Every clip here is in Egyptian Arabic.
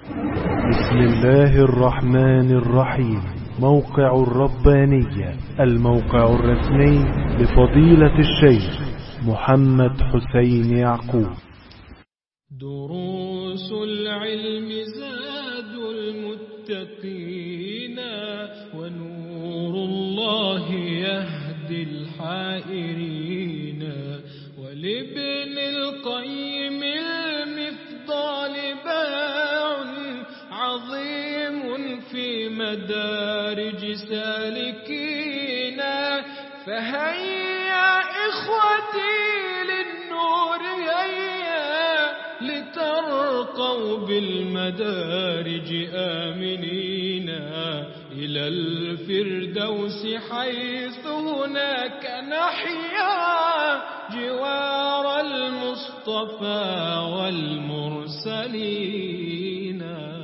بسم الله الرحمن الرحيم موقع الربانية الموقع الرسمي لفضيلة الشيخ محمد حسين يعقوب دروس العلم زاد المتقين ونور الله يهدي الحائرين ولابن القيم المفضال باع عظيم في مدارج سالكين فهيا إخوتي للنور هيا لترقوا بالمدارج آمنين إلى الفردوس حيث هناك نحيا جوار المصطفى والمرسلين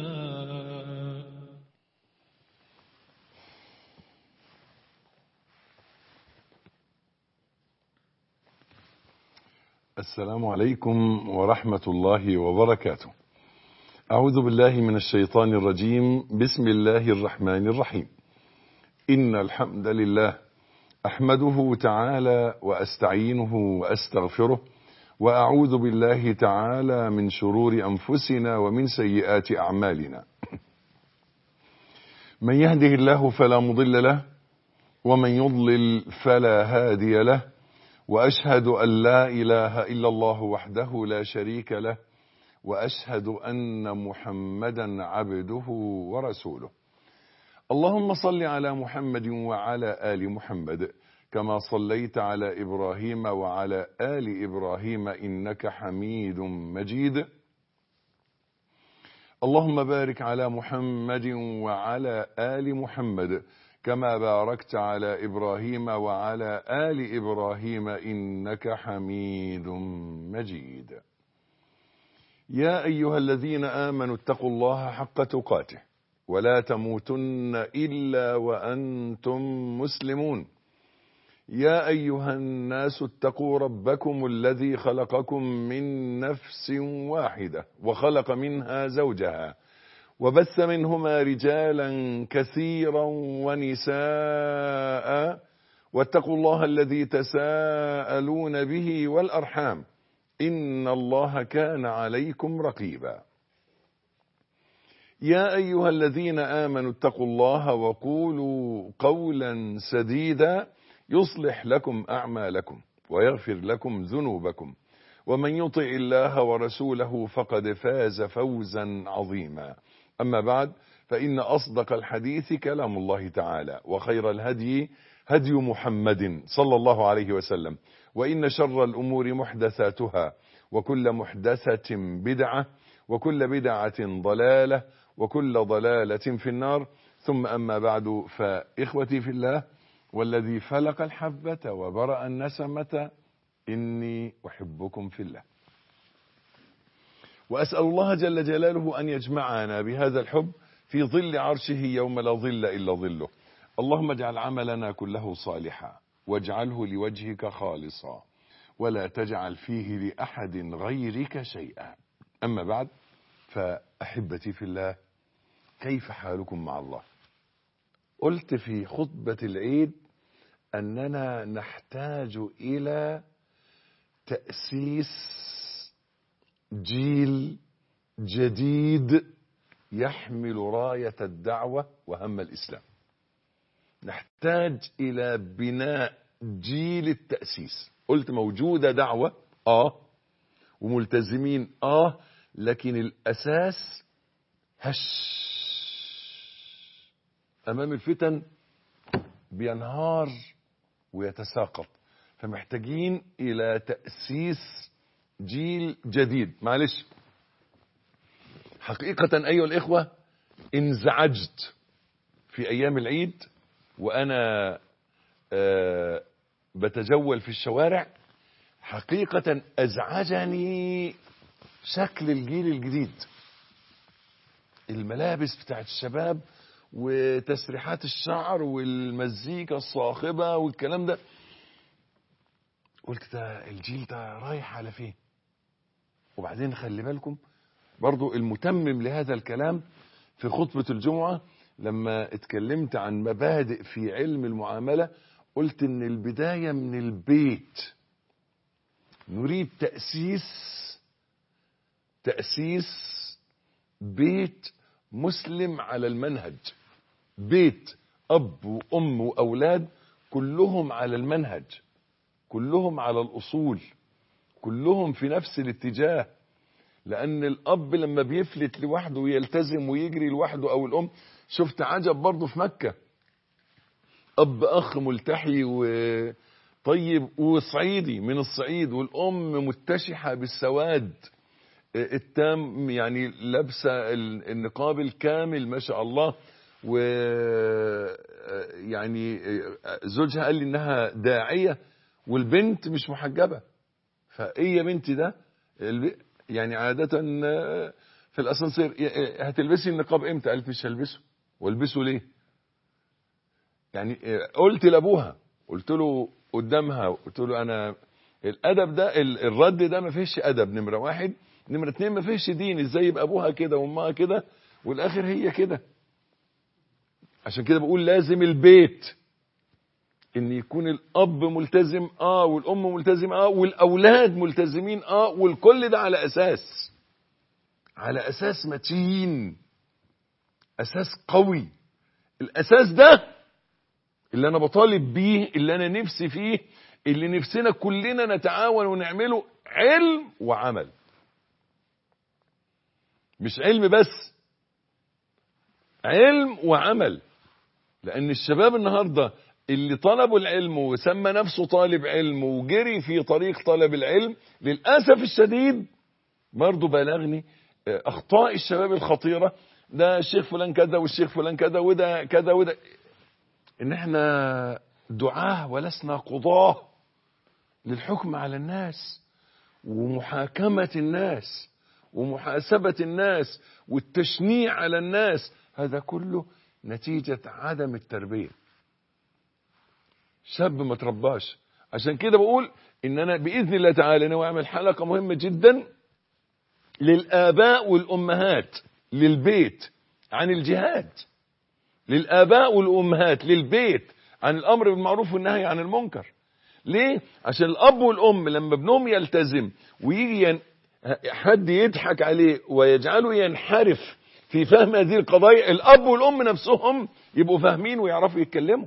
السلام عليكم ورحمة الله وبركاته. أعوذ بالله من الشيطان الرجيم، بسم الله الرحمن الرحيم. إن الحمد لله أحمده تعالى وأستعينه وأستغفره وأعوذ بالله تعالى من شرور أنفسنا ومن سيئات أعمالنا. من يهده الله فلا مضل له ومن يضلل فلا هادي له. واشهد ان لا اله الا الله وحده لا شريك له واشهد ان محمدا عبده ورسوله اللهم صل على محمد وعلى ال محمد كما صليت على ابراهيم وعلى ال ابراهيم انك حميد مجيد اللهم بارك على محمد وعلى ال محمد كما باركت على ابراهيم وعلى ال ابراهيم انك حميد مجيد يا ايها الذين امنوا اتقوا الله حق تقاته ولا تموتن الا وانتم مسلمون يا ايها الناس اتقوا ربكم الذي خلقكم من نفس واحده وخلق منها زوجها وبث منهما رجالا كثيرا ونساء واتقوا الله الذي تساءلون به والارحام ان الله كان عليكم رقيبا يا ايها الذين امنوا اتقوا الله وقولوا قولا سديدا يصلح لكم اعمالكم ويغفر لكم ذنوبكم ومن يطع الله ورسوله فقد فاز فوزا عظيما أما بعد فإن أصدق الحديث كلام الله تعالى وخير الهدي هدي محمد صلى الله عليه وسلم وإن شر الأمور محدثاتها وكل محدثة بدعة وكل بدعة ضلالة وكل ضلالة في النار ثم أما بعد فإخوتي في الله والذي فلق الحبة وبرأ النسمة إني أحبكم في الله وأسأل الله جل جلاله أن يجمعنا بهذا الحب في ظل عرشه يوم لا ظل إلا ظله اللهم اجعل عملنا كله صالحا واجعله لوجهك خالصا ولا تجعل فيه لأحد غيرك شيئا أما بعد فأحبتي في الله كيف حالكم مع الله قلت في خطبة العيد أننا نحتاج إلى تأسيس جيل جديد يحمل راية الدعوة وهم الإسلام نحتاج إلى بناء جيل التأسيس قلت موجودة دعوة آه وملتزمين آه لكن الأساس هش أمام الفتن بينهار ويتساقط فمحتاجين إلى تأسيس جيل جديد معلش حقيقة أيها الإخوة انزعجت في أيام العيد وأنا آه بتجول في الشوارع حقيقة أزعجني شكل الجيل الجديد الملابس بتاعت الشباب وتسريحات الشعر والمزيكا الصاخبة والكلام ده قلت ده الجيل ده رايح على فين وبعدين خلي بالكم برضو المتمم لهذا الكلام في خطبة الجمعة لما اتكلمت عن مبادئ في علم المعاملة قلت ان البداية من البيت نريد تأسيس تأسيس بيت مسلم على المنهج بيت أب وأم وأولاد كلهم على المنهج كلهم على الأصول كلهم في نفس الاتجاه لأن الأب لما بيفلت لوحده ويلتزم ويجري لوحده أو الأم شفت عجب برضه في مكة أب أخ ملتحي وطيب وصعيدي من الصعيد والأم متشحة بالسواد التام يعني لابسة النقاب الكامل ما شاء الله و يعني زوجها قال لي انها داعية والبنت مش محجبة فايه يا بنتي ده يعني عادة في الاسانسير هتلبسي النقاب امتى قالت مش هلبسه والبسه ليه يعني قلت لابوها قلت له قدامها قلت له انا الادب ده الرد ده ما فيهش ادب نمره واحد نمره اتنين ما فيهش دين ازاي يبقى ابوها كده وامها كده والاخر هي كده عشان كده بقول لازم البيت ان يكون الاب ملتزم اه والام ملتزمه اه والاولاد ملتزمين اه والكل ده على اساس على اساس متين اساس قوي الاساس ده اللي انا بطالب بيه اللي انا نفسي فيه اللي نفسنا كلنا نتعاون ونعمله علم وعمل مش علم بس علم وعمل لان الشباب النهارده اللي طلبوا العلم وسمى نفسه طالب علم وجري في طريق طلب العلم للاسف الشديد برضه بلغني اخطاء الشباب الخطيره ده الشيخ فلان كذا والشيخ فلان كذا وده كذا وده ان احنا دعاه ولسنا قضاه للحكم على الناس ومحاكمه الناس ومحاسبه الناس والتشنيع على الناس هذا كله نتيجه عدم التربيه شاب ما ترباش عشان كده بقول ان انا باذن الله تعالى انا اعمل حلقه مهمه جدا للاباء والامهات للبيت عن الجهاد للاباء والامهات للبيت عن الامر بالمعروف والنهي عن المنكر ليه عشان الاب والام لما ابنهم يلتزم ويجي ين... حد يضحك عليه ويجعله ينحرف في فهم هذه القضايا الاب والام نفسهم يبقوا فاهمين ويعرفوا يتكلموا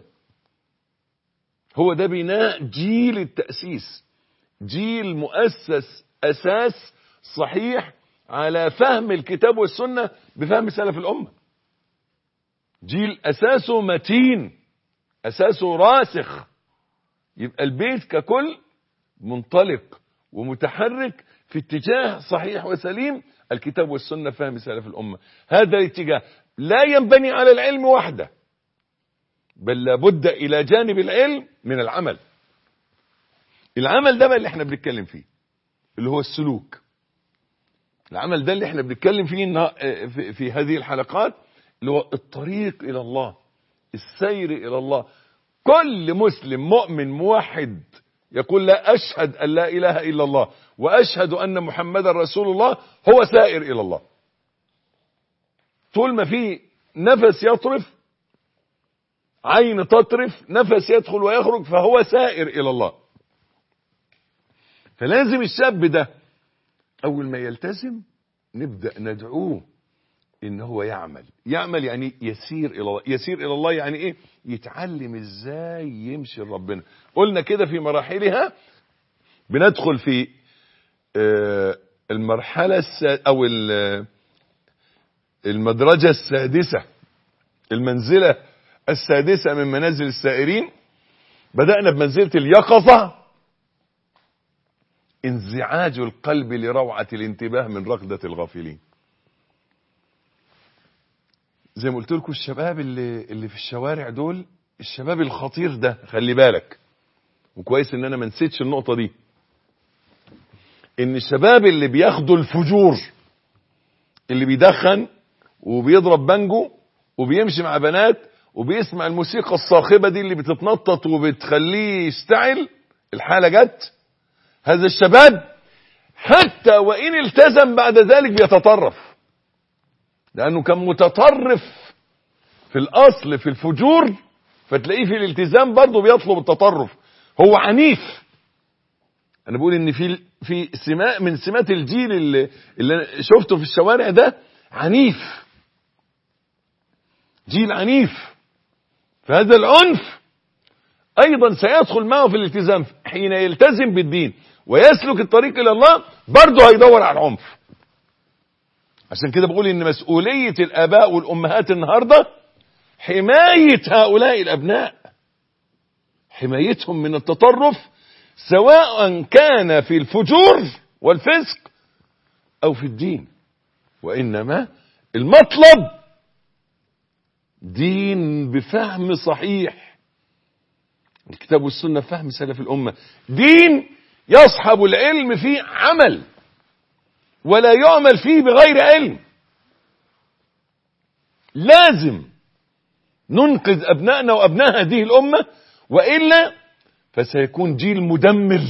هو ده بناء جيل التأسيس جيل مؤسس أساس صحيح على فهم الكتاب والسنة بفهم سلف الأمة جيل أساسه متين أساسه راسخ يبقى البيت ككل منطلق ومتحرك في اتجاه صحيح وسليم الكتاب والسنة فهم سلف الأمة هذا الاتجاه لا ينبني على العلم وحده بل لابد الى جانب العلم من العمل العمل ده بقى اللي احنا بنتكلم فيه اللي هو السلوك العمل ده اللي احنا بنتكلم فيه في, في هذه الحلقات اللي هو الطريق الى الله السير الى الله كل مسلم مؤمن موحد يقول لا اشهد ان لا اله الا الله واشهد ان محمدا رسول الله هو سائر الى الله طول ما في نفس يطرف عين تطرف نفس يدخل ويخرج فهو سائر الى الله فلازم الشاب ده اول ما يلتزم نبدا ندعوه ان هو يعمل يعمل يعني يسير الى الله يسير الى الله يعني ايه يتعلم ازاي يمشي لربنا قلنا كده في مراحلها بندخل في المرحله او المدرجه السادسه المنزله السادسة من منازل السائرين بدأنا بمنزلة اليقظة انزعاج القلب لروعة الانتباه من رغدة الغافلين زي ما قلت لكم الشباب اللي, اللي في الشوارع دول الشباب الخطير ده خلي بالك وكويس ان انا ما نسيتش النقطة دي ان الشباب اللي بياخدوا الفجور اللي بيدخن وبيضرب بانجو وبيمشي مع بنات وبيسمع الموسيقى الصاخبة دي اللي بتتنطط وبتخليه يشتعل الحالة جت هذا الشباب حتى وإن التزم بعد ذلك بيتطرف لانه كان متطرف في الاصل في الفجور فتلاقيه في الالتزام برضه بيطلب التطرف هو عنيف انا بقول ان في في سماء من سمات الجيل اللي, اللي أنا شفته في الشوارع ده عنيف جيل عنيف فهذا العنف ايضا سيدخل معه في الالتزام حين يلتزم بالدين ويسلك الطريق الى الله برضه هيدور على العنف عشان كده بقول ان مسؤولية الاباء والامهات النهاردة حماية هؤلاء الابناء حمايتهم من التطرف سواء كان في الفجور والفسق او في الدين وانما المطلب دين بفهم صحيح الكتاب والسنة فهم سلف الأمة دين يصحب العلم فيه عمل ولا يعمل فيه بغير علم لازم ننقذ أبنائنا وأبناء هذه الأمة وإلا فسيكون جيل مدمر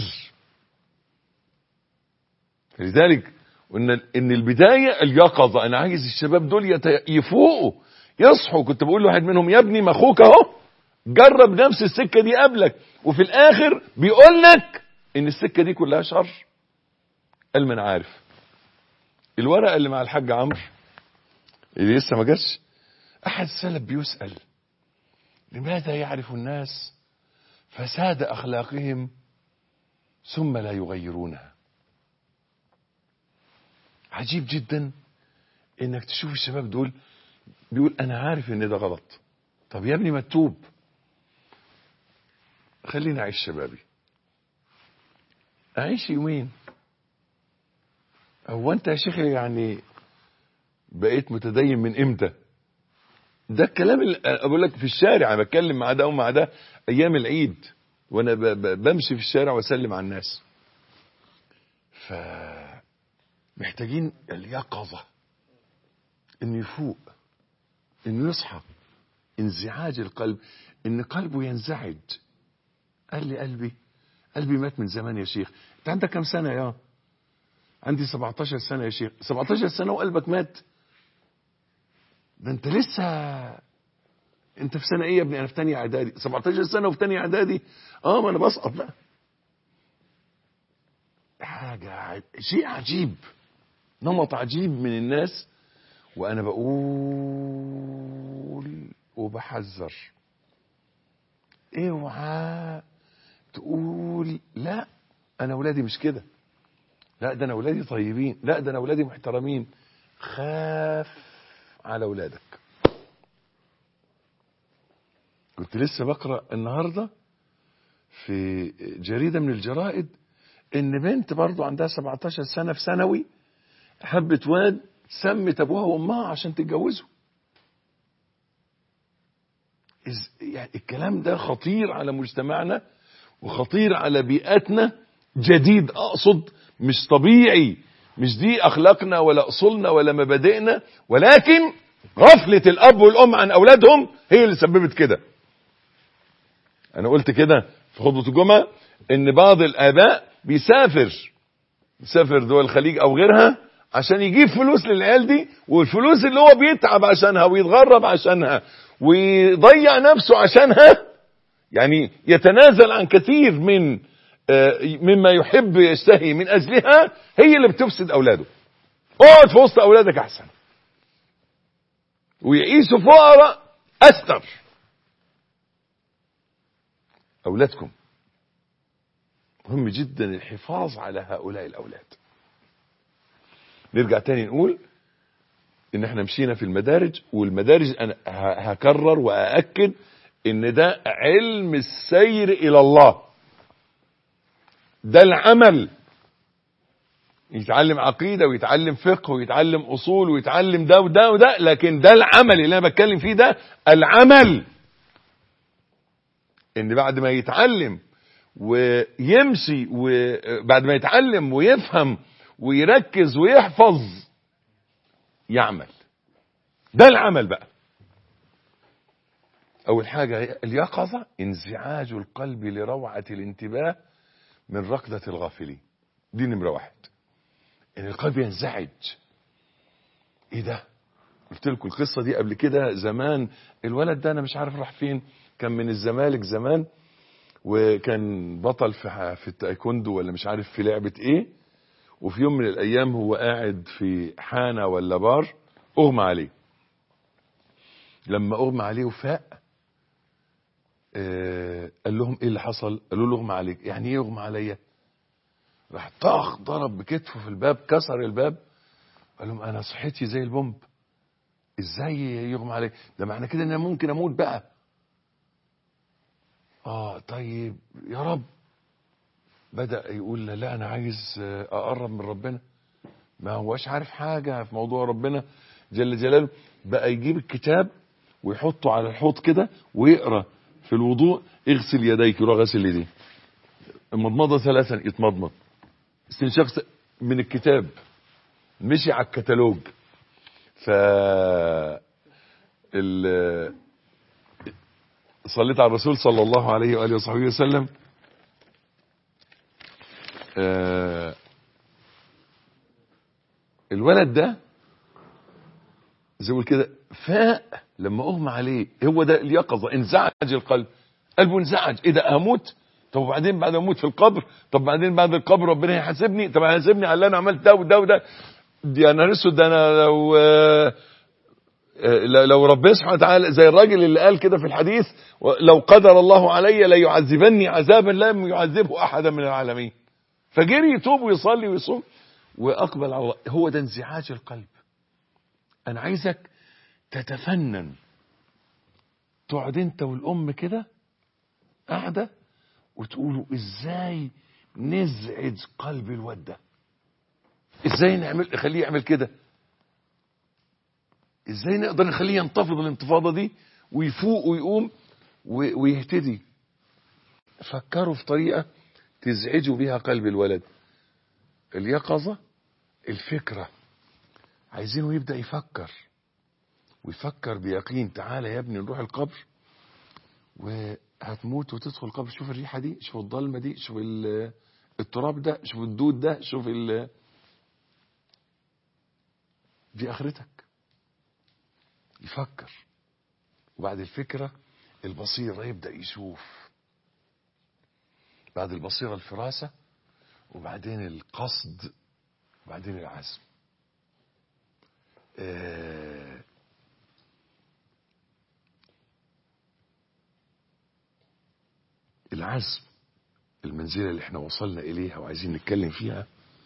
لذلك إن إن البداية اليقظة أنا عايز الشباب دول يت- يفوقوا يصحوا كنت بقول لواحد منهم يا ابني ما أخوك أهو جرب نفس السكة دي قبلك وفي الآخر بيقول لك إن السكة دي كلها شر قال من عارف الورقة اللي مع الحاج عمرو اللي لسه ما جاش أحد السلف بيسأل لماذا يعرف الناس فساد أخلاقهم ثم لا يغيرونها عجيب جدا انك تشوف الشباب دول بيقول انا عارف ان ده غلط طب يا ابني ما تتوب خليني اعيش شبابي اعيش يومين هو انت يا شيخ يعني بقيت متدين من امتى ده الكلام اللي اقول لك في الشارع انا بتكلم مع ده ومع ده ايام العيد وانا ب- ب- بمشي في الشارع واسلم على الناس ف محتاجين اليقظة انه يفوق انه يصحى انزعاج القلب ان قلبه ينزعج قال لي قلبي قلبي مات من زمان يا شيخ انت عندك كم سنة يا عندي 17 سنة يا شيخ 17 سنة وقلبك مات ده انت لسه انت في سنة ايه يا ابني انا في تانية اعدادي 17 سنة وفي تانية اعدادي اه ما انا بسقط بقى حاجة ع- شيء عجيب نمط عجيب من الناس وانا بقول وبحذر اوعى تقول لا انا ولادي مش كده لا ده انا ولادي طيبين لا ده انا ولادي محترمين خاف على ولادك كنت لسه بقرا النهارده في جريده من الجرائد ان بنت برضو عندها 17 سنه في ثانوي حبت واد سمت ابوها وامها عشان تتجوزه إز- يعني الكلام ده خطير على مجتمعنا وخطير على بيئتنا جديد اقصد مش طبيعي مش دي اخلاقنا ولا اصولنا ولا مبادئنا ولكن غفلة الاب والام عن اولادهم هي اللي سببت كده انا قلت كده في خطبة الجمعة ان بعض الاباء بيسافر يسافر دول الخليج او غيرها عشان يجيب فلوس للعيال دي والفلوس اللي هو بيتعب عشانها ويتغرب عشانها ويضيع نفسه عشانها يعني يتنازل عن كثير من آه، مما يحب يشتهي من اجلها هي اللي بتفسد اولاده اقعد في وسط اولادك احسن ويعيشوا فقراء استر اولادكم مهم جدا الحفاظ على هؤلاء الاولاد نرجع تاني نقول ان احنا مشينا في المدارج والمدارج انا ه- هكرر وااكد ان ده علم السير الى الله ده العمل يتعلم عقيدة ويتعلم فقه ويتعلم أصول ويتعلم ده وده وده لكن ده العمل اللي أنا بتكلم فيه ده العمل إن بعد ما يتعلم ويمشي وبعد ما يتعلم ويفهم ويركز ويحفظ يعمل ده العمل بقى أول حاجة اليقظة انزعاج القلب لروعة الانتباه من ركضة الغافلين دي نمرة واحد ان القلب ينزعج ايه ده قلت لكم القصة دي قبل كده زمان الولد ده أنا مش عارف راح فين كان من الزمالك زمان وكان بطل في في التايكوندو ولا مش عارف في لعبة ايه وفي يوم من الايام هو قاعد في حانة ولا بار اغمى عليه لما اغمى عليه وفاق آه قال لهم ايه اللي حصل قالوا له اغمى عليك يعني ايه اغمى عليا راح طخ ضرب بكتفه في الباب كسر الباب قال لهم انا صحتي زي البومب ازاي يغمى عليك ده معنى كده ان انا ممكن اموت بقى اه طيب يا رب بدأ يقول لا انا عايز اقرب من ربنا ما هوش عارف حاجة في موضوع ربنا جل جلاله بقى يجيب الكتاب ويحطه على الحوض كده ويقرا في الوضوء اغسل يديك يروح غسل يديه المضمضه ثلاثا يتمضمض استنشاق من الكتاب مشي على الكتالوج ف ال... صليت على الرسول صلى الله عليه واله وصحبه وسلم آه الولد ده زي ما كده فاق لما اغمى عليه هو ده اليقظه انزعج القلب قلبه انزعج ايه ده هموت طب وبعدين بعد ما اموت في القبر طب بعدين بعد القبر ربنا هيحاسبني طب هيحاسبني على اللي انا عملت ده وده وده دي انا اسود ده انا لو آه لو ربنا سبحانه وتعالى زي الراجل اللي قال كده في الحديث لو قدر الله علي ليعذبني عذابا لم يعذبه احدا من العالمين فجري يتوب ويصلي ويصوم واقبل على الله هو ده انزعاج القلب انا عايزك تتفنن تقعد انت والام كده قاعده وتقولوا ازاي نزعج قلب الواد ده ازاي نعمل نخليه يعمل كده ازاي نقدر نخليه ينتفض الانتفاضه دي ويفوق ويقوم ويهتدي فكروا في طريقه تزعجوا بيها قلب الولد اليقظه الفكره عايزينه يبدا يفكر ويفكر بيقين تعالى يا ابني نروح القبر وهتموت وتدخل القبر شوف الريحه دي شوف الضلمه دي شوف التراب ده شوف الدود ده شوف ال دي اخرتك يفكر وبعد الفكرة البصيرة يبدأ يشوف بعد البصيرة الفراسة وبعدين القصد وبعدين العزم آه العزم المنزلة اللي احنا وصلنا إليها وعايزين نتكلم فيها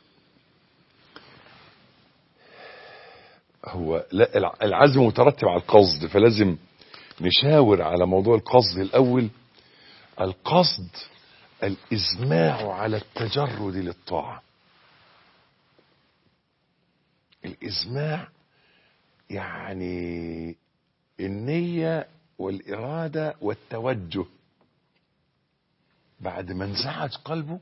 هو لا العزم مترتب على القصد فلازم نشاور على موضوع القصد الأول القصد الإزماع على التجرد للطاعة الإزماع يعني النية والإرادة والتوجه بعد ما انزعج قلبه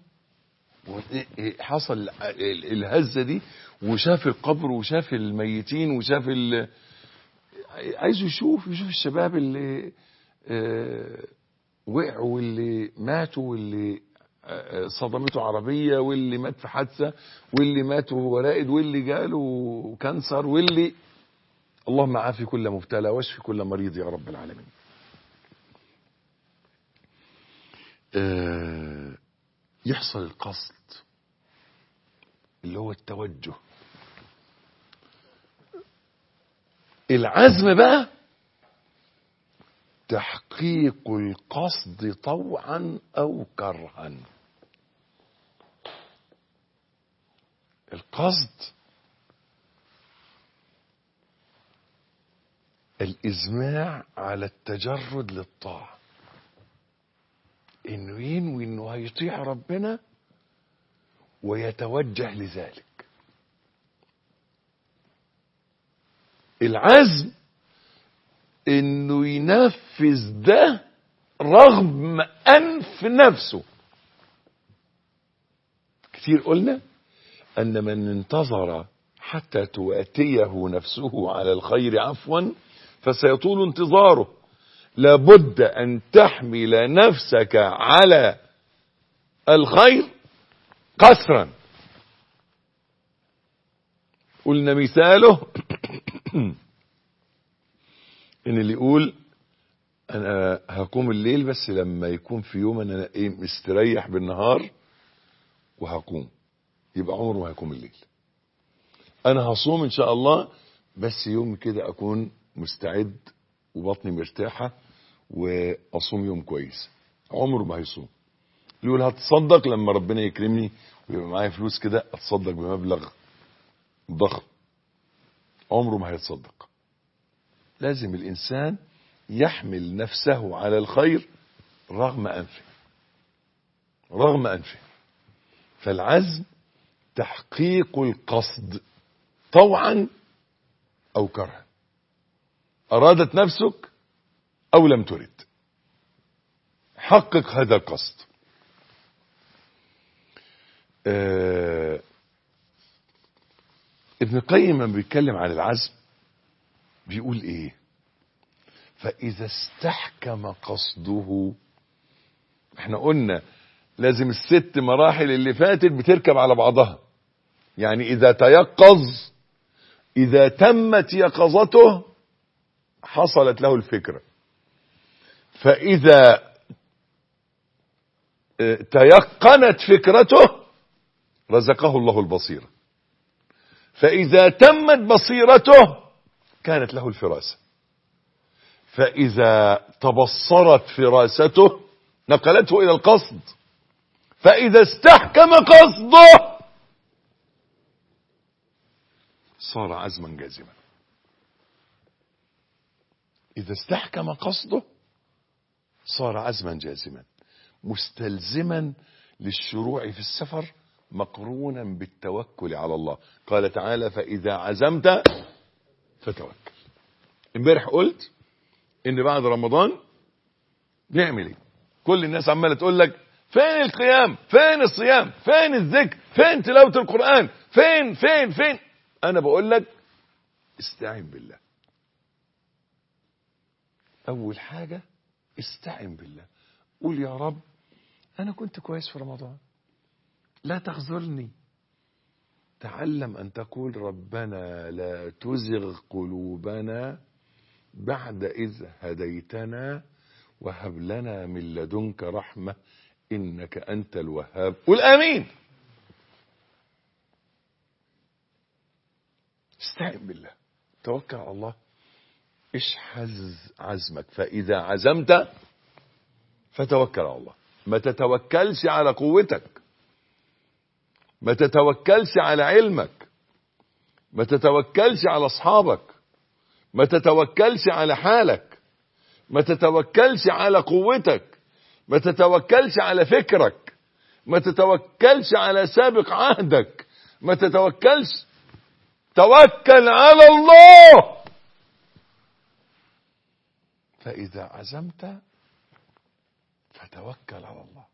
حصل الهزه دي وشاف القبر وشاف الميتين وشاف ال... عايز يشوف يشوف الشباب اللي آه وقعوا واللي ماتوا واللي آه صدمته عربيه واللي مات في حادثه واللي مات وهو رائد واللي جاله كانسر واللي اللهم عافي كل مبتلى واشفي كل مريض يا رب العالمين. آه يحصل القصد اللي هو التوجه العزم بقى تحقيق القصد طوعا او كرها القصد الازماع على التجرد للطاعه انه ينوي انه هيطيع ربنا ويتوجه لذلك العزم انه ينفذ ده رغم انف نفسه كتير قلنا ان من انتظر حتى تواتيه نفسه على الخير عفوا فسيطول انتظاره لابد ان تحمل نفسك على الخير قسرا قلنا مثاله ان اللي يقول انا هقوم الليل بس لما يكون في يوم انا ايه مستريح بالنهار وهقوم يبقى عمره ما هيقوم الليل انا هصوم ان شاء الله بس يوم كده اكون مستعد وبطني مرتاحة واصوم يوم كويس عمره ما هيصوم يقول هتصدق لما ربنا يكرمني ويبقى معايا فلوس كده اتصدق بمبلغ ضخم عمره ما هيتصدق لازم الانسان يحمل نفسه على الخير رغم انفه رغم انفه فالعزم تحقيق القصد طوعا او كرها ارادت نفسك او لم ترد حقق هذا القصد آه ابن القيم لما بيتكلم عن العزم بيقول ايه فاذا استحكم قصده احنا قلنا لازم الست مراحل اللي فاتت بتركب على بعضها يعني اذا تيقظ اذا تمت يقظته حصلت له الفكرة فاذا تيقنت فكرته رزقه الله البصيرة فاذا تمت بصيرته كانت له الفراسة فاذا تبصرت فراسته نقلته الى القصد فاذا استحكم قصده صار عزما جازما اذا استحكم قصده صار عزما جازما مستلزما للشروع في السفر مقرونا بالتوكل على الله قال تعالى فاذا عزمت فتوكل امبارح قلت ان بعد رمضان نعمل ايه كل الناس عماله تقول لك فين القيام فين الصيام فين الذكر فين تلاوه القران فين فين فين انا بقول لك استعن بالله اول حاجه استعن بالله قول يا رب انا كنت كويس في رمضان لا تخذلني تعلم ان تقول ربنا لا تزغ قلوبنا بعد اذ هديتنا وهب لنا من لدنك رحمه انك انت الوهاب قل امين استعن بالله توكل على الله اشحذ عزمك فاذا عزمت فتوكل على الله ما تتوكلش على قوتك ما تتوكلش على علمك ما تتوكلش على اصحابك ما تتوكلش على حالك ما تتوكلش على قوتك ما تتوكلش على فكرك ما تتوكلش على سابق عهدك ما تتوكلش توكل على الله فإذا عزمت فتوكل على الله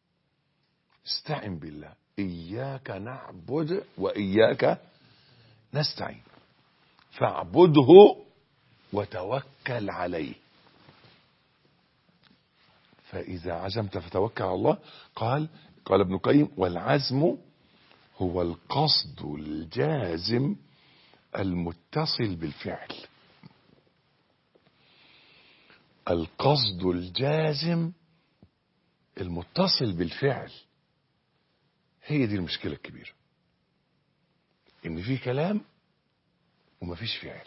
استعن بالله إياك نعبد وإياك نستعين فاعبده وتوكل عليه فإذا عزمت فتوكل على الله قال قال ابن القيم والعزم هو القصد الجازم المتصل بالفعل القصد الجازم المتصل بالفعل هي دي المشكلة الكبيرة ان في كلام ومفيش فعل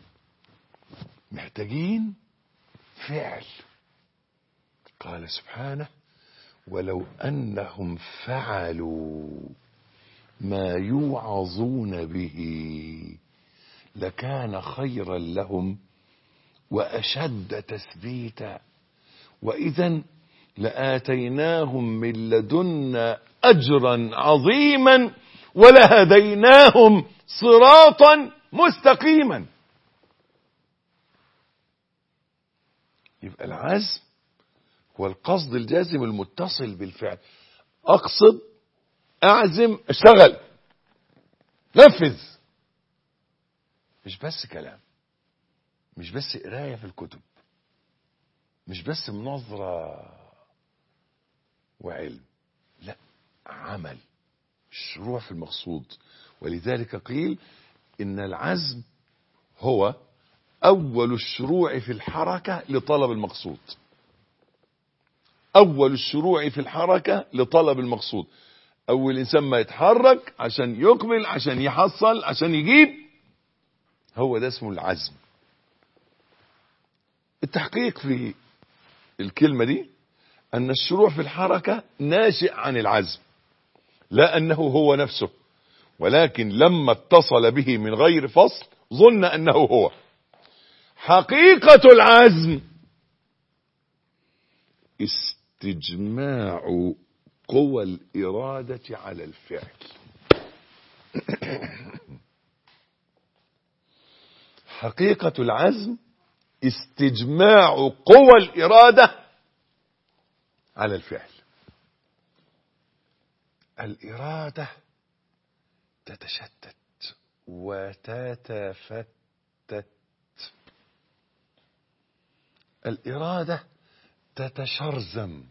محتاجين فعل قال سبحانه ولو انهم فعلوا ما يوعظون به لكان خيرا لهم واشد تثبيتا واذا لاتيناهم من لدنا اجرا عظيما ولهديناهم صراطا مستقيما يبقى العزم هو القصد الجازم المتصل بالفعل اقصد اعزم اشتغل نفذ مش بس كلام مش بس قرايه في الكتب مش بس مناظره وعلم لا عمل الشروع في المقصود ولذلك قيل ان العزم هو أول الشروع في الحركة لطلب المقصود أول الشروع في الحركة لطلب المقصود أول إنسان ما يتحرك عشان يقبل عشان يحصل عشان يجيب هو ده اسمه العزم التحقيق في الكلمة دي أن الشروع في الحركة ناشئ عن العزم لا أنه هو نفسه ولكن لما اتصل به من غير فصل ظن أنه هو حقيقة العزم استجماع قوى الإرادة على الفعل حقيقة العزم استجماع قوى الإرادة على الفعل الإرادة تتشتت وتتفتت الإرادة تتشرذم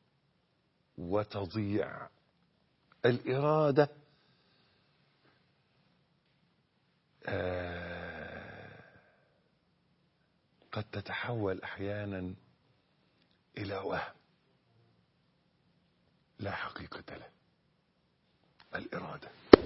وتضيع الإرادة آه قد تتحول أحيانا إلى وهم لا حقيقة له الإرادة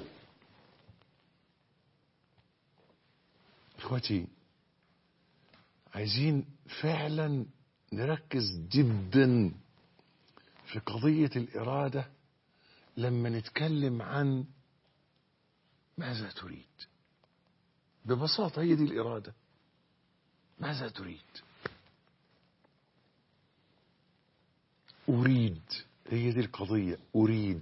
إخوتي عايزين فعلا نركز جدا في قضية الإرادة لما نتكلم عن ماذا تريد ببساطة هي دي الإرادة ماذا تريد أريد هي دي القضية أريد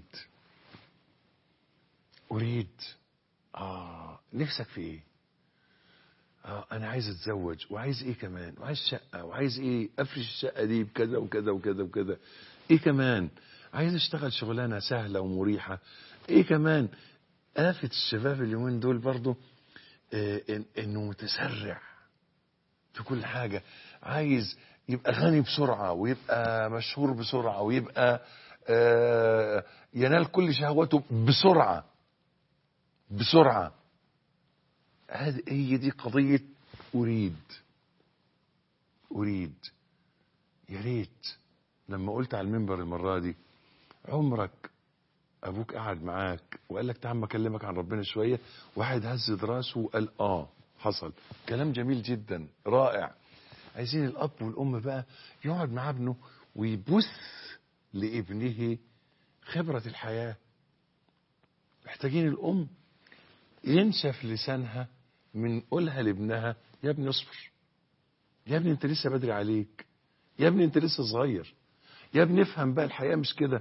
أريد آه نفسك في إيه آه أنا عايز أتزوج وعايز إيه كمان وعايز شقة وعايز إيه أفرش الشقة دي بكذا وكذا وكذا وكذا إيه كمان عايز أشتغل شغلانة سهلة ومريحة إيه كمان آفة الشباب اليومين دول برضو آه إن إنه متسرع في كل حاجة عايز يبقى غني بسرعة ويبقى مشهور بسرعة ويبقى آه ينال كل شهواته بسرعة بسرعة هذه هي دي قضية أريد أريد يا ريت لما قلت على المنبر المرة دي عمرك أبوك قعد معاك وقال لك تعال أكلمك عن ربنا شوية واحد هز راسه وقال آه حصل كلام جميل جدا رائع عايزين الأب والأم بقى يقعد مع ابنه ويبث لابنه خبرة الحياة محتاجين الأم ينشف لسانها من قولها لابنها يا ابني اصبر يا ابني انت لسه بدري عليك يا ابني انت لسه صغير يا ابني افهم بقى الحياة مش كده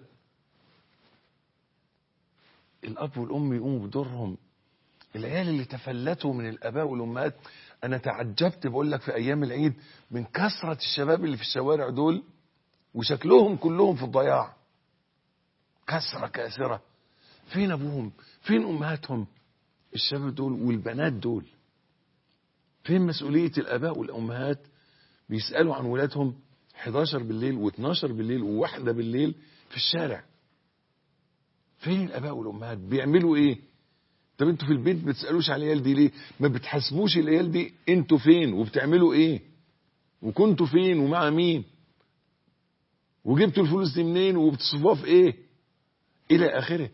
الأب والأم يقوموا بدورهم العيال اللي تفلتوا من الآباء والأمهات أنا تعجبت بقول لك في أيام العيد من كثرة الشباب اللي في الشوارع دول وشكلهم كلهم في الضياع كثرة كاسرة فين أبوهم فين أمهاتهم الشباب دول والبنات دول فين مسؤولية الآباء والأمهات بيسألوا عن ولادهم 11 بالليل و12 بالليل وواحدة بالليل في الشارع فين الآباء والأمهات بيعملوا إيه طب انتوا في البيت ما بتسألوش على العيال دي ليه ما بتحاسبوش العيال دي انتوا فين وبتعملوا ايه وكنتوا فين ومع مين وجبتوا الفلوس دي منين وبتصرفوها في ايه الى اخره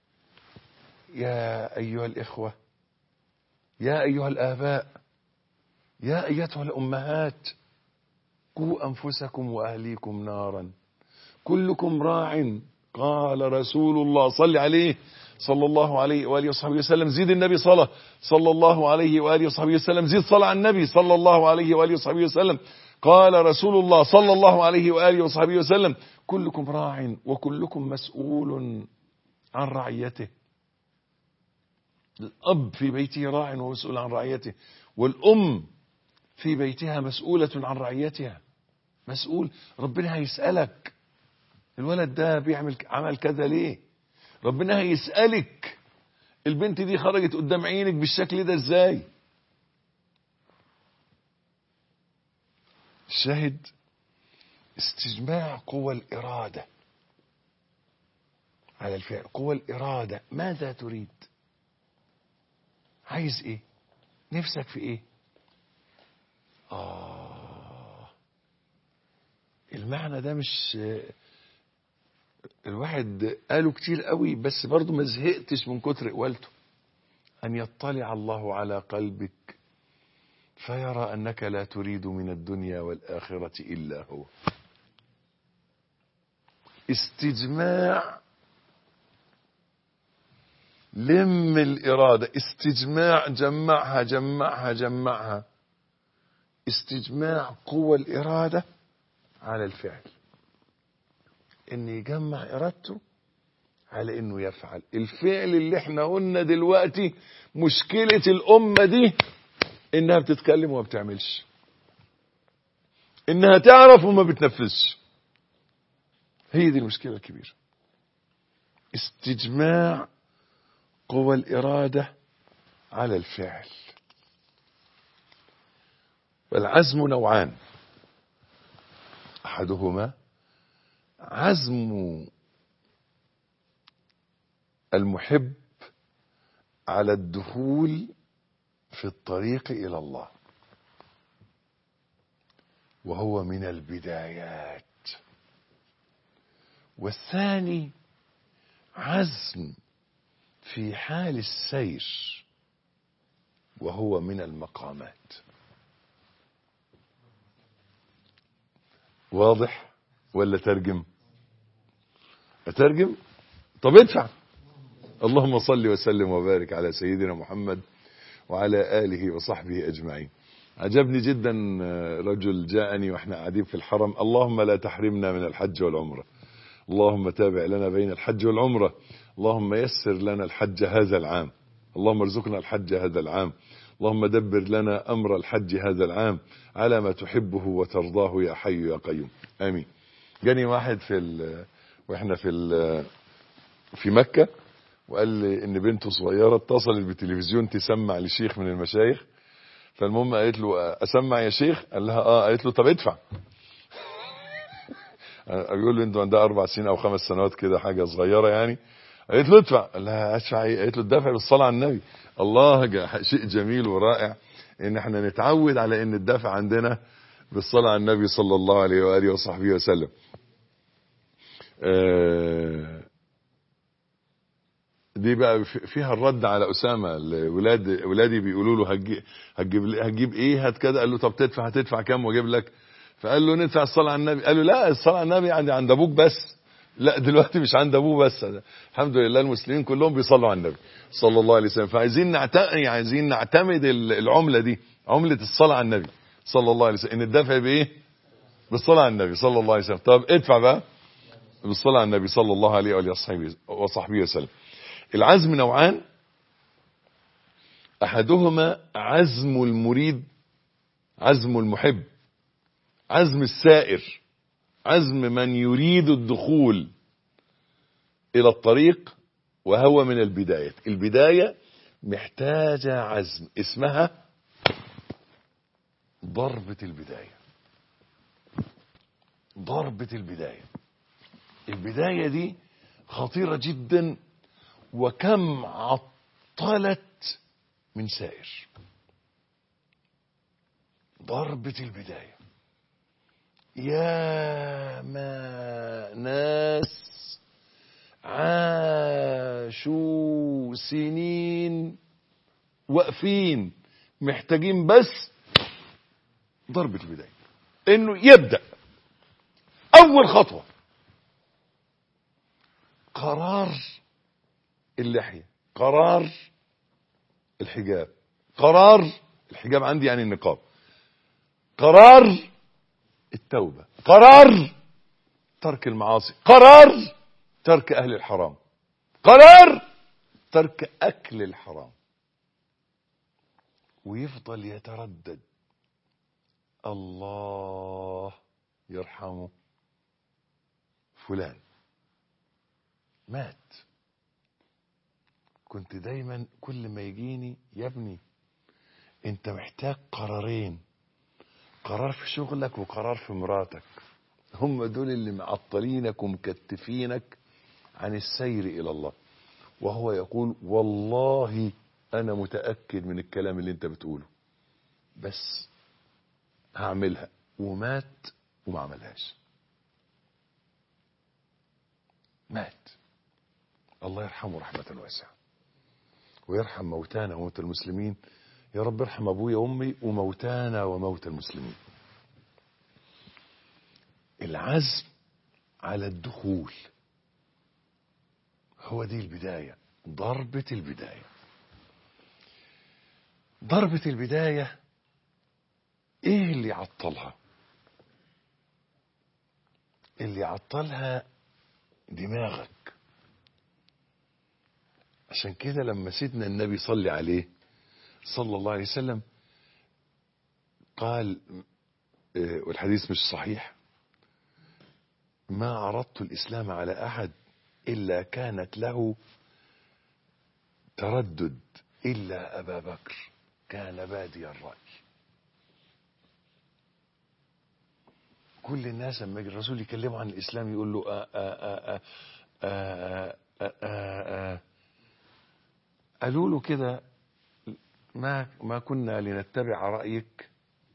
يا ايها الاخوه يا ايها الاباء يا ايتها الامهات قوا انفسكم واهليكم نارا كلكم راع قال رسول الله صل عليه صلى الله عليه وآله وصحبه وسلم زيد النبي صلاة صلى الله عليه وآله وصحبه وسلم زيد صلاة على النبي صلى الله عليه وآله وصحبه وسلم قال رسول الله صلى الله عليه وآله وصحبه وسلم كلكم راع وكلكم مسؤول عن رعيته الأب في بيته راع ومسؤول عن رعيته والأم في بيتها مسؤولة عن رعيتها مسؤول ربنا هيسألك الولد ده بيعمل عمل كذا ليه ربنا هيسألك البنت دي خرجت قدام عينك بالشكل ده ازاي الشاهد استجماع قوى الإرادة على الفعل قوى الإرادة ماذا تريد عايز ايه نفسك في ايه آه المعنى ده مش الواحد قاله كتير قوي بس برضه ما زهقتش من كتر قوالته أن يطلع الله على قلبك فيرى أنك لا تريد من الدنيا والآخرة إلا هو استجماع لم الإرادة استجماع جمعها جمعها جمعها استجماع قوى الإرادة على الفعل ان يجمع ارادته على انه يفعل الفعل اللي احنا قلنا دلوقتي مشكلة الامة دي انها بتتكلم وما بتعملش انها تعرف وما بتنفذش هي دي المشكلة الكبيرة استجماع قوى الإرادة على الفعل والعزم نوعان أحدهما عزم المحب على الدخول في الطريق إلى الله وهو من البدايات والثاني عزم في حال السير وهو من المقامات واضح ولا ترجم اترجم طب ادفع اللهم صل وسلم وبارك على سيدنا محمد وعلى اله وصحبه اجمعين عجبني جدا رجل جاءني واحنا قاعدين في الحرم اللهم لا تحرمنا من الحج والعمره اللهم تابع لنا بين الحج والعمره اللهم يسر لنا الحج هذا العام اللهم ارزقنا الحج هذا العام اللهم دبر لنا امر الحج هذا العام على ما تحبه وترضاه يا حي يا قيوم امين جاني واحد في ال... واحنا في ال... في مكة وقال لي ان بنته صغيرة اتصلت بالتلفزيون تسمع لشيخ من المشايخ فالمهم قالت له اسمع يا شيخ قال لها اه قالت له طب ادفع بيقول له انتوا عندها اربع سنين او خمس سنوات كده حاجة صغيرة يعني قالت له ادفع قال لها ادفع ايه قالت له الدفع بالصلاة على النبي الله شيء جميل ورائع ان احنا نتعود على ان الدفع عندنا بالصلاة على النبي صلى الله عليه وآله وصحبه وسلم دي بقى فيها الرد على أسامة ولاد ولادي بيقولوا له هتجيب, هتجيب, هتجيب ايه هات كده قال له طب تدفع هتدفع كام واجيب لك فقال له ندفع الصلاة على النبي قال له لا الصلاة على النبي عند عند ابوك بس لا دلوقتي مش عند ابوه بس الحمد لله المسلمين كلهم بيصلوا على النبي صلى الله عليه وسلم فعايزين نعتمد عايزين نعتمد العملة دي عملة الصلاة على النبي صلى الله عليه وسلم ان الدفع بايه بالصلاة على النبي صلى الله عليه وسلم طب ادفع بقى بالصلاة على النبي صلى الله عليه وآله وصحبه وسلم العزم نوعان أحدهما عزم المريد عزم المحب عزم السائر عزم من يريد الدخول إلى الطريق وهو من البداية البداية محتاجة عزم اسمها ضربة البداية ضربة البداية البداية دي خطيرة جدا وكم عطلت من سائر ضربة البداية يا ما ناس عاشوا سنين واقفين محتاجين بس ضربة البداية انه يبدأ اول خطوة قرار اللحية قرار الحجاب قرار الحجاب عندي يعني النقاب قرار التوبة قرار ترك المعاصي قرار ترك أهل الحرام قرار ترك أكل الحرام ويفضل يتردد الله يرحمه فلان مات كنت دايما كل ما يجيني يا ابني انت محتاج قرارين قرار في شغلك وقرار في مراتك هم دول اللي معطلينك ومكتفينك عن السير الى الله وهو يقول والله انا متاكد من الكلام اللي انت بتقوله بس هعملها ومات وما عملهاش مات الله يرحمه رحمة واسعة ويرحم موتانا وموتى المسلمين يا رب ارحم ابويا وامي وموتانا وموتى المسلمين العزم على الدخول هو دي البداية ضربة البداية ضربة البداية ايه اللي عطلها اللي عطلها دماغك عشان كده لما سيدنا النبي صلى عليه صلى الله عليه وسلم قال آه، والحديث مش صحيح ما عرضت الإسلام على أحد إلا كانت له تردد إلا أبا بكر كان بادي الرأي كل الناس لما يجي الرسول يكلمه عن الإسلام يقول له آآ آآ آآ آآ آآ قالوا له كده ما ما كنا لنتبع رأيك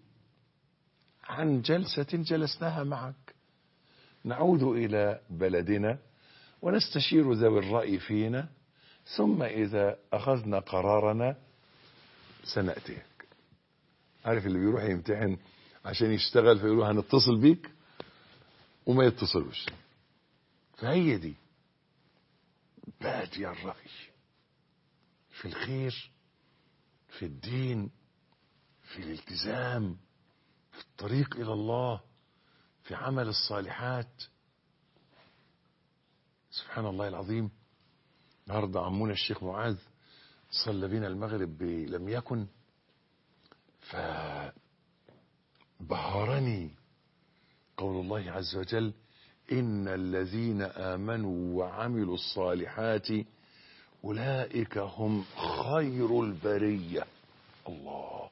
عن جلسة جلسناها معك نعود إلى بلدنا ونستشير ذوي الرأي فينا ثم إذا أخذنا قرارنا سنأتيك عارف اللي بيروح يمتحن عشان يشتغل فيقولوا هنتصل بيك وما يتصلوش فهي دي بادي الرأي في الخير في الدين في الالتزام في الطريق إلى الله في عمل الصالحات سبحان الله العظيم النهارده عمونا الشيخ معاذ صلى بنا المغرب ب- لم يكن فبهرني قول الله عز وجل إن الذين آمنوا وعملوا الصالحات أولئك هم خير البرية الله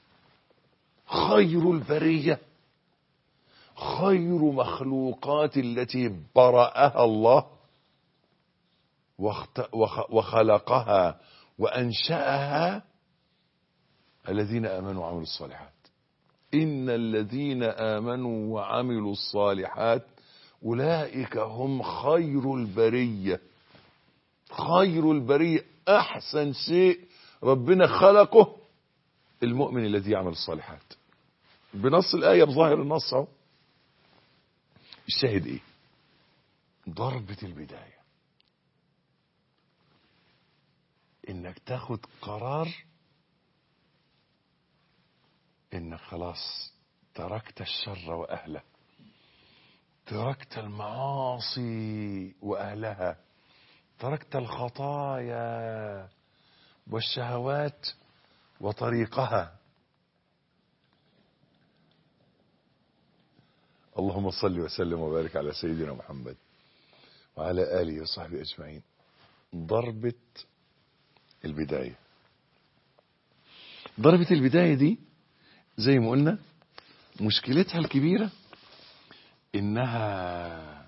خير البرية خير مخلوقات التي برأها الله واخت- وخ- وخلقها وأنشأها الذين آمنوا وعملوا الصالحات إن الذين آمنوا وعملوا الصالحات أولئك هم خير البرية خير البرية أحسن شيء ربنا خلقه المؤمن الذي يعمل الصالحات بنص الآية بظاهر النص اهو الشاهد ايه ضربة البداية انك تاخد قرار انك خلاص تركت الشر واهله تركت المعاصي واهلها تركت الخطايا والشهوات وطريقها اللهم صل وسلم وبارك على سيدنا محمد وعلى آله وصحبه أجمعين ضربة البداية ضربة البداية دي زي ما قلنا مشكلتها الكبيرة إنها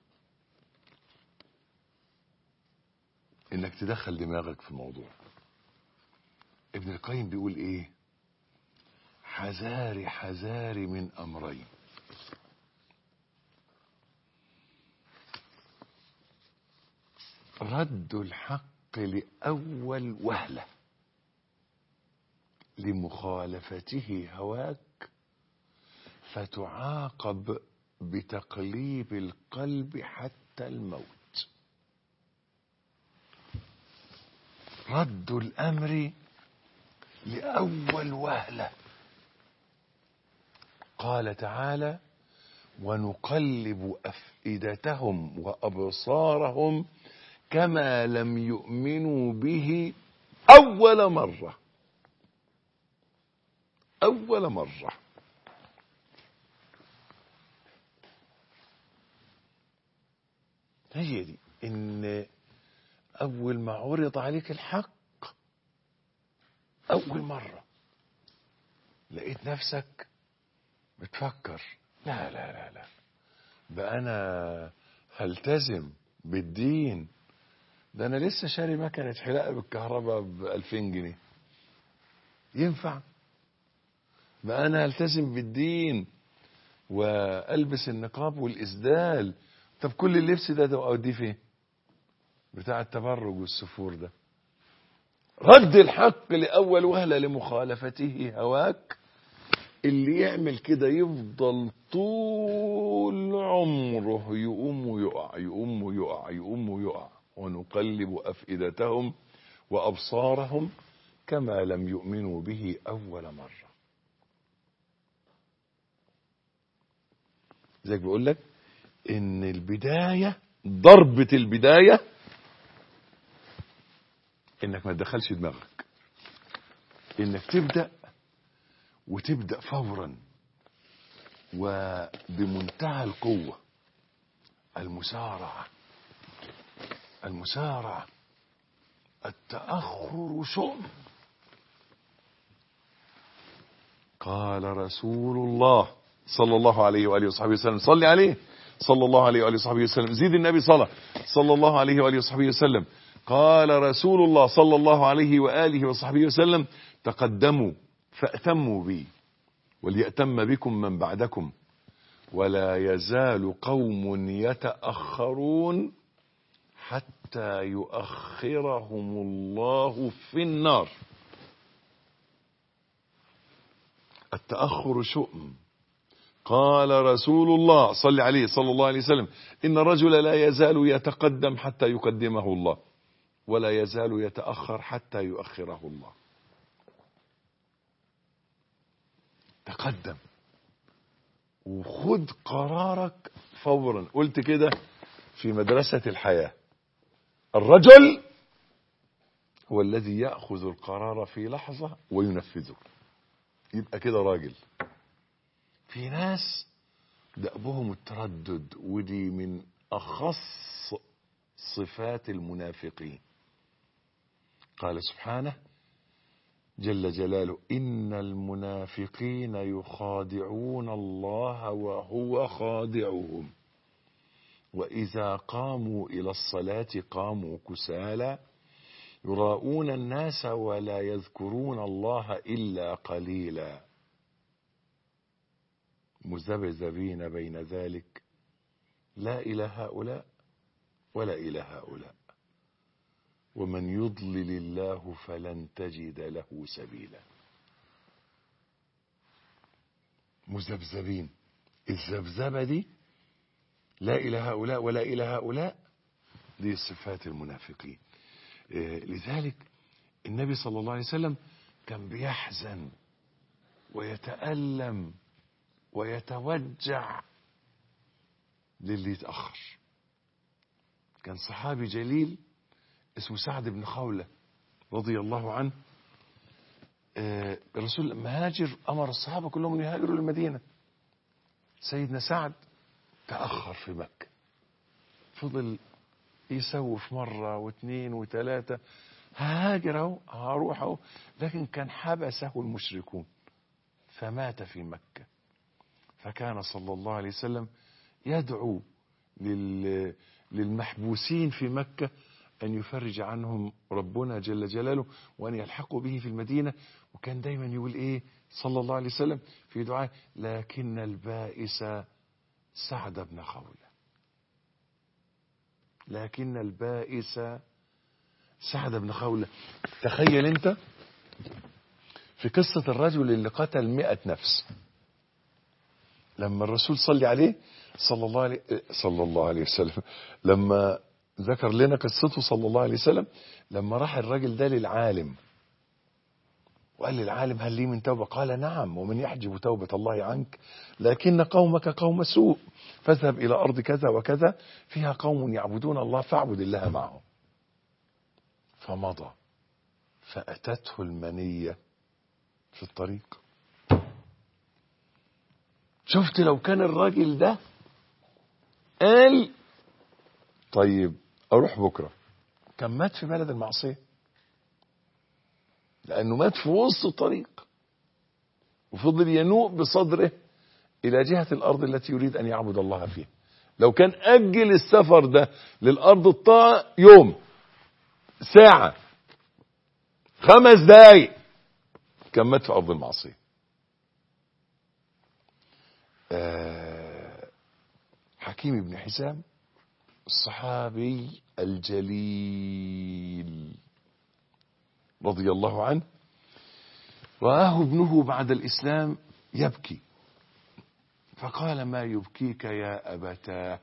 إنك تدخل دماغك في الموضوع ابن القيم بيقول إيه حذاري حذاري من أمرين رد الحق لأول وهلة لمخالفته هواك فتعاقب بتقليب القلب حتى الموت رد الأمر لأول وهلة قال تعالى ونقلب أفئدتهم وأبصارهم كما لم يؤمنوا به أول مرة أول مرة هي دي إن أول ما عرض عليك الحق أول مرة لقيت نفسك بتفكر لا لا لا لا بقى أنا هلتزم بالدين ده انا لسه شاري مكنه حلاقه بالكهرباء ب 2000 جنيه ينفع بقى انا التزم بالدين والبس النقاب والاسدال طب كل اللبس ده ده اوديه فين بتاع التبرج والسفور ده رد الحق لاول وهله لمخالفته هواك اللي يعمل كده يفضل طول عمره يقوم ويقع يقوم ويقع يقوم ويقع ونقلب افئدتهم وابصارهم كما لم يؤمنوا به اول مره زي بقول لك ان البدايه ضربه البدايه انك ما تدخلش دماغك انك تبدا وتبدا فورا وبمنتهى القوه المسارعه المسارعه التاخر شؤم قال رسول الله صلى الله عليه واله وصحبه وسلم صلي عليه صلى الله عليه واله وصحبه وسلم زيد النبي صلاه صلى الله عليه واله وصحبه وسلم قال رسول الله صلى الله عليه واله وصحبه وسلم تقدموا فأتموا بي وليأتم بكم من بعدكم ولا يزال قوم يتأخرون حتى يؤخرهم الله في النار التأخر شؤم قال رسول الله صلى عليه صلى الله عليه وسلم إن الرجل لا يزال يتقدم حتى يقدمه الله ولا يزال يتأخر حتى يؤخره الله تقدم وخد قرارك فورا قلت كده في مدرسة الحياة الرجل هو الذي يأخذ القرار في لحظة وينفذه يبقى كده راجل في ناس دأبهم التردد ودي من أخص صفات المنافقين قال سبحانه جل جلاله إن المنافقين يخادعون الله وهو خادعهم وإذا قاموا إلى الصلاة قاموا كسالى يراءون الناس ولا يذكرون الله إلا قليلا مذبذبين بين ذلك لا إلى هؤلاء ولا إلى هؤلاء ومن يضلل الله فلن تجد له سبيلا مذبذبين الذبذبه دي لا الى هؤلاء ولا الى هؤلاء دي صفات المنافقين إيه لذلك النبي صلى الله عليه وسلم كان بيحزن ويتألم ويتوجع للي يتأخر كان صحابي جليل اسمه سعد بن خولة رضي الله عنه آه الرسول لما هاجر أمر الصحابة كلهم أن يهاجروا للمدينة سيدنا سعد تأخر في مكة فضل يسوف مرة واثنين وثلاثة هاجر اهو هروح اهو لكن كان حبسه المشركون فمات في مكة فكان صلى الله عليه وسلم يدعو لل للمحبوسين في مكة أن يفرج عنهم ربنا جل جلاله وأن يلحقوا به في المدينة وكان دايما يقول إيه صلى الله عليه وسلم في دعاء لكن البائس سعد بن خولة لكن البائس سعد بن خولة تخيل انت في قصة الرجل اللي قتل مئة نفس لما الرسول صلى عليه صلى الله عليه صلى الله عليه وسلم لما ذكر لنا قصته صلى الله عليه وسلم لما راح الراجل ده للعالم وقال للعالم هل لي من توبة قال نعم ومن يحجب توبة الله عنك لكن قومك قوم سوء فاذهب إلى أرض كذا وكذا فيها قوم يعبدون الله فاعبد الله معهم فمضى فأتته المنية في الطريق شفت لو كان الراجل ده قال طيب اروح بكره كان مات في بلد المعصيه لانه مات في وسط الطريق وفضل ينوء بصدره الى جهه الارض التي يريد ان يعبد الله فيها لو كان اجل السفر ده للارض الطاعه يوم ساعه خمس دقايق كان مات في ارض المعصيه حكيم بن حزام الصحابي الجليل رضي الله عنه رآه ابنه بعد الإسلام يبكي فقال ما يبكيك يا أبتاه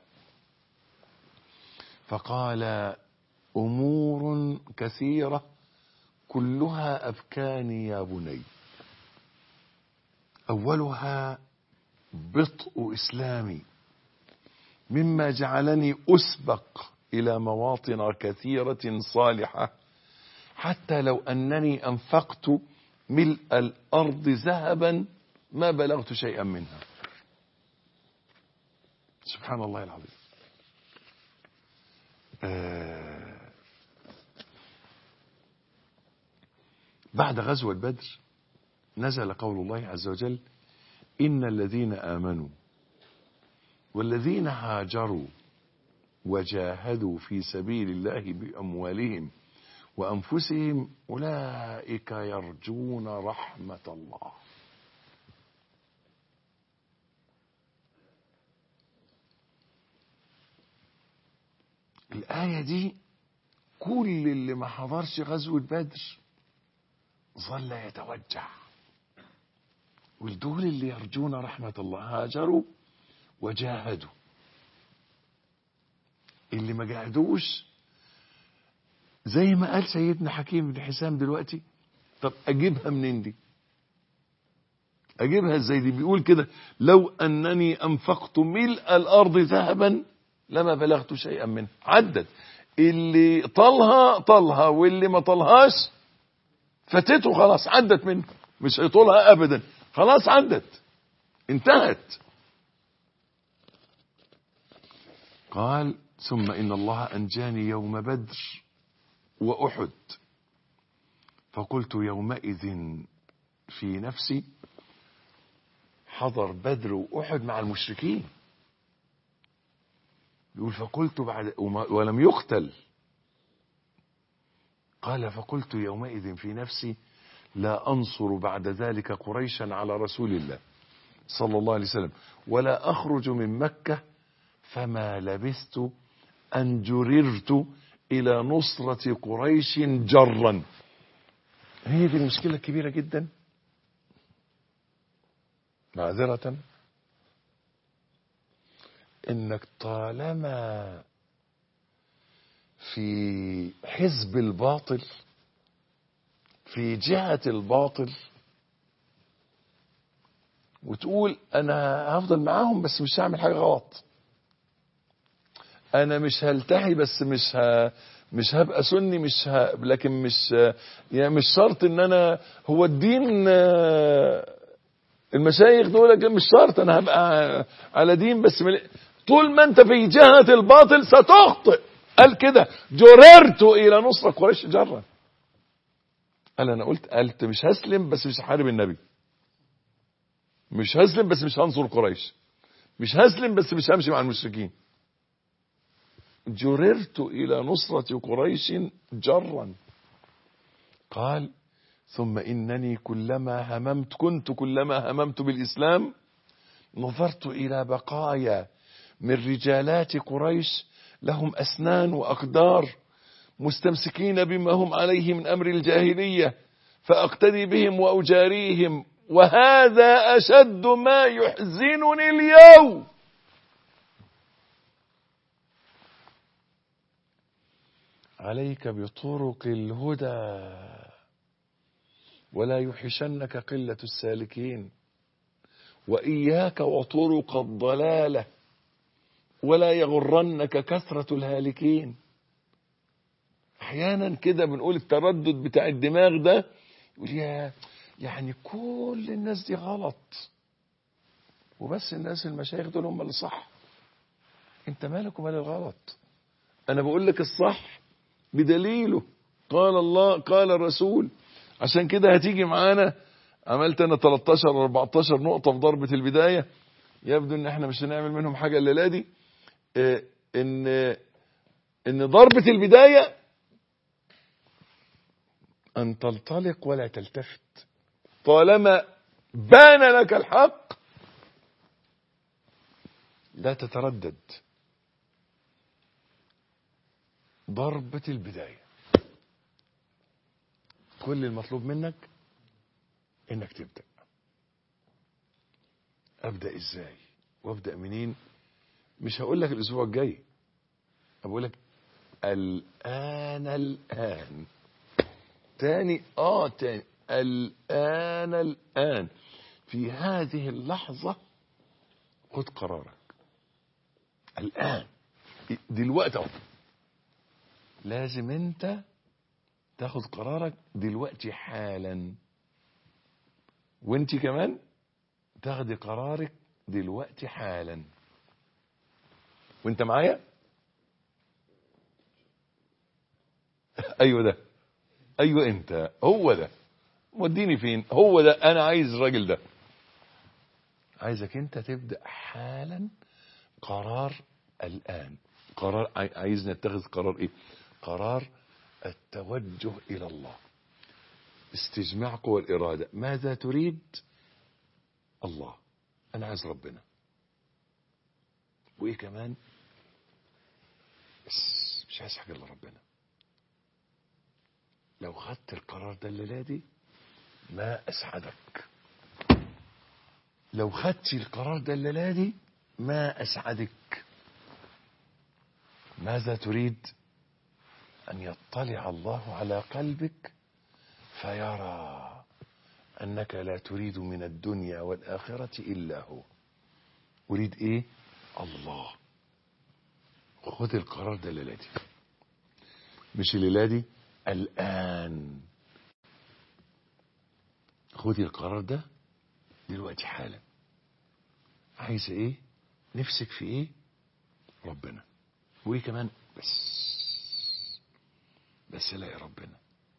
فقال أمور كثيرة كلها أبكاني يا بني أولها بطء إسلامي مما جعلني أسبق إلى مواطن كثيرة صالحة حتى لو أنني أنفقت ملء الأرض ذهبا ما بلغت شيئا منها سبحان الله العظيم آه بعد غزوة بدر نزل قول الله عز وجل إن الذين آمنوا والذين هاجروا وجاهدوا في سبيل الله بأموالهم وأنفسهم أولئك يرجون رحمة الله الآية دي كل اللي ما حضرش غزوة بدر ظل يتوجع والدول اللي يرجون رحمة الله هاجروا وجاهدوا اللي ما جاهدوش زي ما قال سيدنا حكيم بن حسام دلوقتي طب اجيبها منين دي اجيبها ازاي دي بيقول كده لو انني انفقت ملء الارض ذهبا لما بلغت شيئا منه عدد اللي طالها طالها واللي ما طالهاش فاتته خلاص عدت منه مش هيطولها ابدا خلاص عدت انتهت قال ثم ان الله انجاني يوم بدر واحد فقلت يومئذ في نفسي حضر بدر واحد مع المشركين يقول فقلت بعد ولم يقتل قال فقلت يومئذ في نفسي لا أنصر بعد ذلك قريشا على رسول الله صلى الله عليه وسلم ولا أخرج من مكة فما لبثت أن جررت إلى نصرة قريش جرا هي دي المشكلة الكبيرة جدا معذرة انك طالما في حزب الباطل في جهة الباطل وتقول انا هفضل معاهم بس مش هعمل حاجة غلط انا مش هلتحي بس مش ه... مش هبقى سني مش ه... لكن مش يعني مش شرط ان انا هو الدين المشايخ دول مش شرط انا هبقى على دين بس مل... طول ما انت في جهة الباطل ستخطئ قال كده جررت الى نصرة قريش جرا قال انا قلت قلت مش هسلم بس مش هحارب النبي مش هسلم بس مش هنصر قريش مش هسلم بس مش همشي مع المشركين جررت الى نصرة قريش جرا قال ثم انني كلما هممت كنت كلما هممت بالاسلام نظرت الى بقايا من رجالات قريش لهم أسنان وأقدار مستمسكين بما هم عليه من أمر الجاهلية فأقتدي بهم وأجاريهم وهذا أشد ما يحزنني اليوم عليك بطرق الهدى ولا يحشنك قلة السالكين وإياك وطرق الضلاله ولا يغرنك كثرة الهالكين احيانا كده بنقول التردد بتاع الدماغ ده يقول يا يعني كل الناس دي غلط وبس الناس المشايخ دول هم اللي صح انت مالك ومال الغلط انا بقول لك الصح بدليله قال الله قال الرسول عشان كده هتيجي معانا عملت انا 13 14 نقطة في ضربة البداية يبدو ان احنا مش هنعمل منهم حاجة الليلة دي اه ان ان ضربة البداية ان تنطلق ولا تلتفت طالما بان لك الحق لا تتردد ضربة البداية كل المطلوب منك انك تبدأ ابدأ ازاي وابدأ منين مش هقول لك الاسبوع الجاي بقول لك الان الان تاني اه تاني الان الان في هذه اللحظة خد قرارك الان دلوقتي اهو لازم انت تاخد قرارك دلوقتي حالا وانت كمان تاخدي قرارك دلوقتي حالا وانت معايا ايوه ده ايوه انت هو ده موديني فين هو ده انا عايز الراجل ده عايزك انت تبدا حالا قرار الان قرار عاي- عايز نتخذ قرار ايه قرار التوجه الى الله استجماع قوى الاراده ماذا تريد الله انا عايز ربنا وايه كمان بس مش عايز حاجه الا ربنا لو خدت القرار ده الليله دي ما اسعدك لو خدت القرار ده الليله دي ما اسعدك ماذا تريد ان يطلع الله على قلبك فيرى انك لا تريد من الدنيا والاخره الا هو اريد ايه الله خد القرار ده الليله دي مش الليله دي الان خدي القرار ده دلوقتي حالا عايزه ايه نفسك في ايه ربنا وايه كمان بس بس الاقي ربنا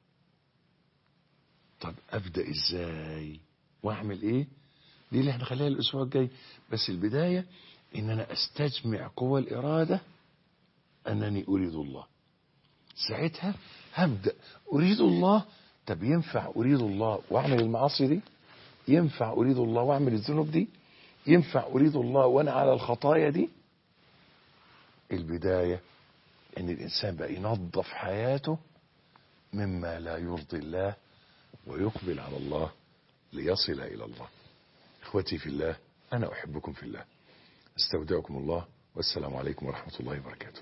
طب ابدا ازاي واعمل ايه دي اللي هنخليها الاسبوع الجاي بس البدايه ان انا استجمع قوى الاراده انني اريد الله ساعتها هبدا اريد الله طب ينفع اريد الله واعمل المعاصي دي ينفع اريد الله واعمل الذنوب دي ينفع اريد الله وانا على الخطايا دي البدايه ان الانسان بقى ينظف حياته مما لا يرضي الله ويقبل على الله ليصل الى الله اخوتي في الله انا احبكم في الله استودعكم الله والسلام عليكم ورحمه الله وبركاته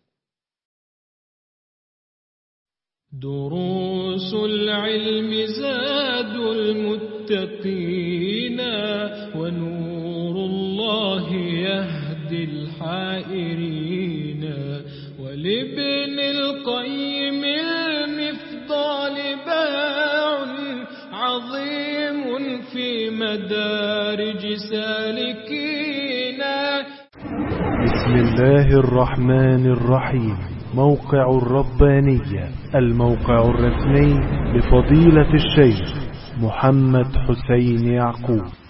دروس العلم زاد المتقين ونور الله يهدي الحائرين ولابن القيم المفضال باع عظيم في مدارج سالكين بسم الله الرحمن الرحيم موقع الربانية الموقع الرسمي لفضيلة الشيخ محمد حسين يعقوب